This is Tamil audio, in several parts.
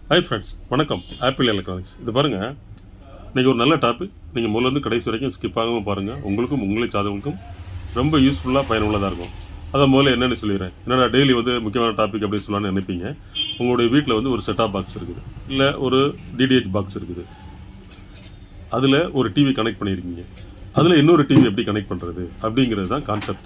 ஹாய் ஃப்ரெண்ட்ஸ் வணக்கம் ஆப்பிள் எலக்ட்ரானிக்ஸ் இது பாருங்க இன்னைக்கு ஒரு நல்ல டாபிக் நீங்கள் முதல்ல இருந்து கடைசி வரைக்கும் ஸ்கிப் ஆகாமல் பாருங்க உங்களுக்கும் உங்களை சாதவங்களுக்கும் ரொம்ப யூஸ்ஃபுல்லாக பயனுள்ளதாக இருக்கும் அதை முதல்ல என்னன்னு சொல்லிடுறேன் என்னடா டெய்லி வந்து முக்கியமான டாபிக் அப்படின்னு சொல்லலாம்னு நினைப்பீங்க உங்களுடைய வீட்டில் வந்து ஒரு செட்டாப் பாக்ஸ் இருக்குது இல்லை ஒரு டிடிஹெச் பாக்ஸ் இருக்குது அதில் ஒரு டிவி கனெக்ட் பண்ணியிருக்கீங்க அதில் இன்னொரு டிவி எப்படி கனெக்ட் பண்ணுறது அப்படிங்கிறது தான் கான்செப்ட்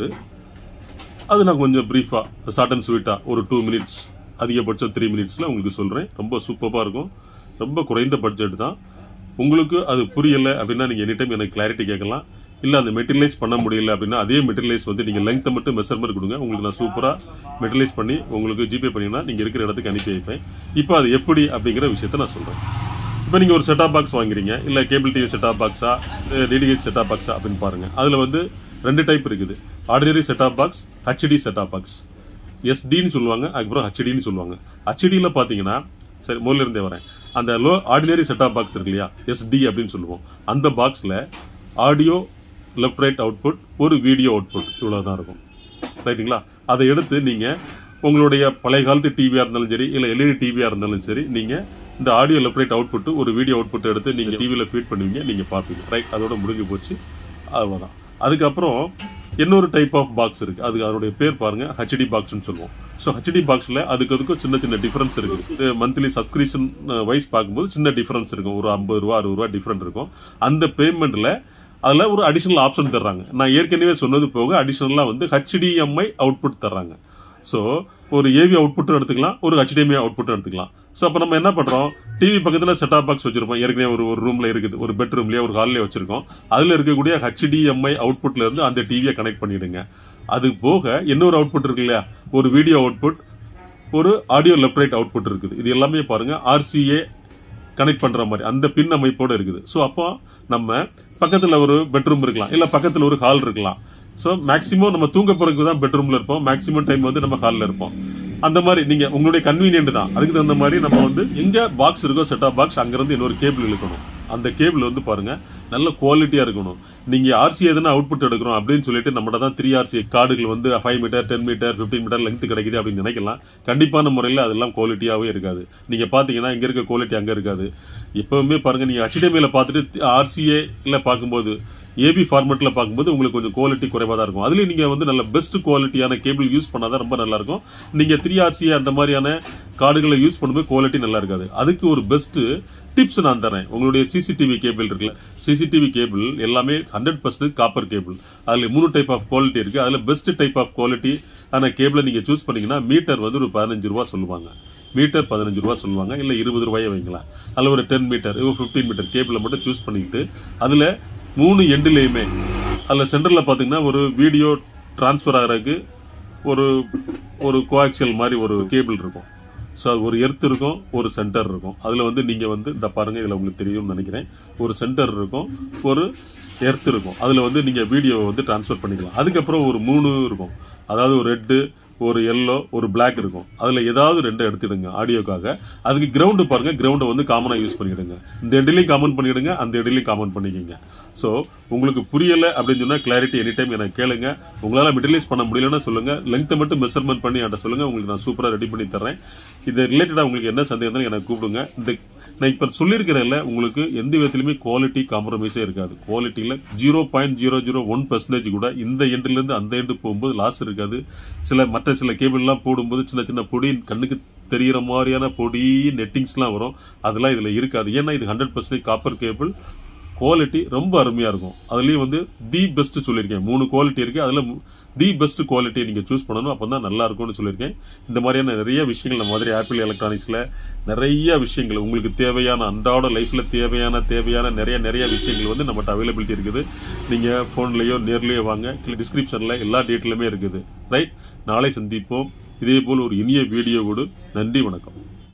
அது நான் கொஞ்சம் ப்ரீஃபாக ஷார்ட் அண்ட் ஸ்வீட்டாக ஒரு டூ மினிட்ஸ் அதிகபட்சம் த்ரீ மினிட்ஸில் உங்களுக்கு சொல்கிறேன் ரொம்ப சூப்பராக இருக்கும் ரொம்ப குறைந்த பட்ஜெட் தான் உங்களுக்கு அது புரியலை அப்படின்னா நீங்கள் எனி டைம் எனக்கு கிளாரிட்டி கேட்கலாம் இல்லை அந்த மெட்டீரியலைஸ் பண்ண முடியல அப்படின்னா அதே மெட்டீரியலைஸ் வந்து நீங்கள் லெங்த்தை மட்டும் மெஷர்மெண்ட் கொடுங்க உங்களுக்கு நான் சூப்பராக மெட்டீரியலைஸ் பண்ணி உங்களுக்கு ஜிபே பண்ணிங்கன்னா நீங்கள் இருக்கிற இடத்துக்கு அனுப்பி வைப்பேன் இப்போ அது எப்படி அப்படிங்கிற விஷயத்த நான் சொல்கிறேன் இப்போ நீங்கள் ஒரு செட்டாப் பாக்ஸ் வாங்குறீங்க இல்லை கேபிள் டிவி செட்டாப் பாக்ஸா டிடிஹெச் செட்டாப் பாக்ஸா அப்படின்னு பாருங்க அதில் வந்து ரெண்டு டைப் இருக்குது ordinary set top box HD set top box எஸ்டின்னு சொல்லுவாங்க அதுக்கப்புறம் ஹச்டின்னு சொல்லுவாங்க ஹச்டியில் பார்த்தீங்கன்னா சரி முதல்ல இருந்தே வரேன் அந்த லோ ஆர்டினரி செட்டாப் பாக்ஸ் இருக்கு இல்லையா எஸ்டி அப்படின்னு சொல்லுவோம் அந்த பாக்ஸில் ஆடியோ லெஃப்ட் ரைட் அவுட்புட் ஒரு வீடியோ அவுட்புட் இவ்வளோ தான் இருக்கும் ரைட்டுங்களா அதை எடுத்து நீங்கள் உங்களுடைய பழைய காலத்து டிவியாக இருந்தாலும் சரி இல்லை எல்இடி டிவியாக இருந்தாலும் சரி நீங்கள் இந்த ஆடியோ லெஃப்ட் ரைட் அவுட்புட் ஒரு வீடியோ அவுட்புட் எடுத்து நீங்கள் டிவியில் ஃபீட் பண்ணுவீங்க நீங்கள் பார்ப்பீங்க ரைட் அதோட முடிஞ்சு போச்சு அவ்வளோதான் அதுக்கப்புறம் இன்னொரு டைப் ஆஃப் பாக்ஸ் இருக்கு அது அதோடைய பேர் பாருங்க ஹெச்டி பாக்ஸ்னு சொல்லுவோம் ஸோ ஹெச்டி பாக்ஸ்ல அதுக்கு அதுக்கும் சின்ன சின்ன டிஃபரன்ஸ் இருக்கு மந்த்லி சப்ஸ்கிரிப்ஷன் வைஸ் பார்க்கும்போது சின்ன டிஃபரன்ஸ் இருக்கும் ஒரு ஐம்பது ரூபா அறுபது ரூபா டிஃபரெண்ட் இருக்கும் அந்த பேமெண்ட்ல அதுல ஒரு அடிஷனல் ஆப்ஷன் தர்றாங்க நான் ஏற்கனவே சொன்னது போக அடிஷனலா வந்து ஹெச்டிஎம்ஐ அவுட்புட் தர்றாங்க ஸோ ஒரு ஏவி அவுட்புட்டும் எடுத்துக்கலாம் ஒரு ஹெச்டிஎம்ஐ அவுட்புட்டும் எடுத்துக்கலாம் ஸோ அப்போ நம்ம என்ன பண்றோம் டிவி பக்கத்தில் செட்டாப் பாக்ஸ் வச்சிருப்போம் ஏற்கனவே ஒரு ஒரு ரூம்ல இருக்குது ஒரு பெட்ரூம்லயே ஒரு ஹால்லே வச்சிருக்கோம் அதுல இருக்கக்கூடிய ஹெச்டிஎம்ஐ அவுட்புட்ல இருந்து அந்த டிவியை கனெக்ட் பண்ணிடுங்க அது போக இன்னொரு அவுட்புட் இருக்கு இல்லையா ஒரு வீடியோ அவுட்புட் ஒரு ஆடியோ லெஃப்ட் ரைட் அவுட்புட் இருக்குது இது எல்லாமே பாருங்க ஆர்சிஏ கனெக்ட் பண்ற மாதிரி அந்த பின் அமைப்போட இருக்குது ஸோ அப்போ நம்ம பக்கத்துல ஒரு பெட்ரூம் இருக்கலாம் இல்ல பக்கத்துல ஒரு ஹால் இருக்கலாம் ஸோ மேக்சிமம் நம்ம தூங்க போறதுக்கு தான் பெட்ரூம்ல இருப்போம் மேக்சிமம் டைம் வந்து நம்ம ஹாலில் இருப்போம் அந்த மாதிரி நீங்க உங்களுடைய கன்வீனியன்ட் தான் அதுக்கு தகுந்த மாதிரி நம்ம வந்து எங்க பாக்ஸ் இருக்கோ செட்டாப் பாக்ஸ் அங்கிருந்து இன்னொரு கேபிள் இழுக்கணும் அந்த கேபிள் வந்து பாருங்க நல்ல குவாலிட்டியா இருக்கணும் நீங்க ஆர்சி எதுனா அவுட்புட் எடுக்கிறோம் அப்படின்னு சொல்லிட்டு நம்மகிட்ட தான் த்ரீ ஆர்சி கார்டுகள் வந்து five metre ten metre fifteen metre length கிடைக்குது அப்படின்னு நினைக்கலாம் கண்டிப்பான முறையில் அதெல்லாம் குவாலிட்டியாவே இருக்காது நீங்க பாத்தீங்கன்னா இங்க இருக்க குவாலிட்டி அங்க இருக்காது எப்பவுமே பாருங்க நீங்க ஹெச்டிஎம்ஐல பார்த்துட்டு ஆர்சிஏ இல்ல பார்க்கும்போது ஏபி ஃபார்மேட்ல பார்க்கும்போது உங்களுக்கு கொஞ்சம் குவாலிட்டி குறைவா தான் இருக்கும் அதுலயும் நீங்க வந்து நல்ல பெஸ்ட் குவாலிட்டியான கேபிள் யூஸ் பண்ணாதான் ரொம்ப நல்லா இருக்கும் நீங்க த்ரீ ஆர்சி அந்த மாதிரியான கார்டுகளை யூஸ் பண்ணும்போது குவாலிட்டி நல்லா இருக்காது அதுக்கு ஒரு பெஸ்ட் டிப்ஸ் நான் தரேன் உங்களுடைய சிசிடிவி கேபிள் இருக்குல்ல சிசிடிவி கேபிள் எல்லாமே ஹண்ட்ரட் பர்சன்டேஜ் காப்பர் கேபிள் அதுல மூணு டைப் ஆஃப் குவாலிட்டி இருக்கு அதுல பெஸ்ட் டைப் ஆஃப் குவாலிட்டி ஆன கேபிளை நீங்க சூஸ் பண்ணீங்கன்னா மீட்டர் வந்து ஒரு பதினஞ்சு ரூபா சொல்லுவாங்க மீட்டர் பதினஞ்சு ரூபா சொல்லுவாங்க இல்ல இருபது ரூபாயை வைங்களேன் அதுல ஒரு டென் மீட்டர் பிப்டீன் மீட்டர் கேபிளை மட்டும் சூஸ் பண்ணிக்கிட்டு அதுல மூணு எண்டுலேயுமே அதில் சென்டரில் பார்த்தீங்கன்னா ஒரு வீடியோ டிரான்ஸ்ஃபர் ஆகிறதுக்கு ஒரு ஒரு கோஆக்சியல் மாதிரி ஒரு கேபிள் இருக்கும் ஸோ ஒரு எர்த் இருக்கும் ஒரு சென்டர் இருக்கும் அதில் வந்து நீங்கள் வந்து இந்த பாருங்க இதில் உங்களுக்கு தெரியும்னு நினைக்கிறேன் ஒரு சென்டர் இருக்கும் ஒரு எர்த் இருக்கும் அதில் வந்து நீங்கள் வீடியோவை வந்து டிரான்ஸ்ஃபர் பண்ணிக்கலாம் அதுக்கப்புறம் ஒரு மூணு இருக்கும் அதாவது ஒரு ரெட்டு ஒரு எல்லோ ஒரு பிளாக் இருக்கும் அதுல ஏதாவது ரெண்டு எடுத்துடுங்க ஆடியோக்காக அதுக்கு கிரவுண்டு பாருங்க கிரவுண்டை வந்து காமனா யூஸ் பண்ணிடுங்க இந்த இடத்துலயும் காமன் பண்ணிடுங்க அந்த இடத்துலயும் காமன் பண்ணிக்கோங்க ஸோ உங்களுக்கு புரியல அப்படின்னு சொன்னா கிளாரிட்டி எனி டைம் எனக்கு கேளுங்க உங்களால மெட்டீரியலைஸ் பண்ண முடியலன்னா சொல்லுங்க லெங்த்தை மட்டும் மெஷர்மெண்ட் பண்ணி என்கிட்ட சொல்லுங்க உங்களுக்கு நான் சூப்பரா ரெடி பண்ணி தரேன் இது ரிலேட்டடா உங்களுக்கு என்ன சந்தேகம் எனக்கு கூப்பிடுங்க இந்த நான் இப்ப சொல்லியிருக்கிறதுல உங்களுக்கு எந்த விதத்திலுமே குவாலிட்டி காம்ப்ரமைஸே இருக்காது குவாலிட்டியில zero point zero zero one percentage கூட இந்த எண்டுல இருந்து அந்த எண்டு போகும்போது லாஸ் இருக்காது சில மற்ற சில கேபிள் எல்லாம் போடும்போது சின்ன சின்ன பொடி கண்ணுக்கு தெரியற மாதிரியான பொடி நெட்டிங்ஸ்லாம் வரும் அதெல்லாம் இதுல இருக்காது ஏன்னா இது hundred percentage copper cable quality ரொம்ப அருமையா இருக்கும் அதுலயும் வந்து தி பெஸ்ட் சொல்லியிருக்கேன் மூணு குவாலிட்டி இருக்கு அதுல தி பெஸ்ட் குவாலிட்டியை நீங்க சூஸ் பண்ணணும் அப்பதான் நல்லா இருக்கும்னு சொல்லியிருக்கேன் இந்த மாதிரியான நிறைய விஷயங்கள் நம்ம மாதிரி ஆப்பிள் எலக்ட்ரானிக்ஸ்ல நிறைய விஷயங்கள் உங்களுக்கு தேவையான அன்றாட லைஃப்ல தேவையான தேவையான நிறைய நிறைய விஷயங்கள் வந்து நம்மகிட்ட அவைலபிலிட்டி இருக்குது நீங்க போன்லயோ நேர்லயோ வாங்க டிஸ்கிரிப்ஷன்ல எல்லா டீட்டெயிலுமே இருக்குது ரைட் நாளை சந்திப்போம் இதே போல் ஒரு இனிய வீடியோவோடு நன்றி வணக்கம்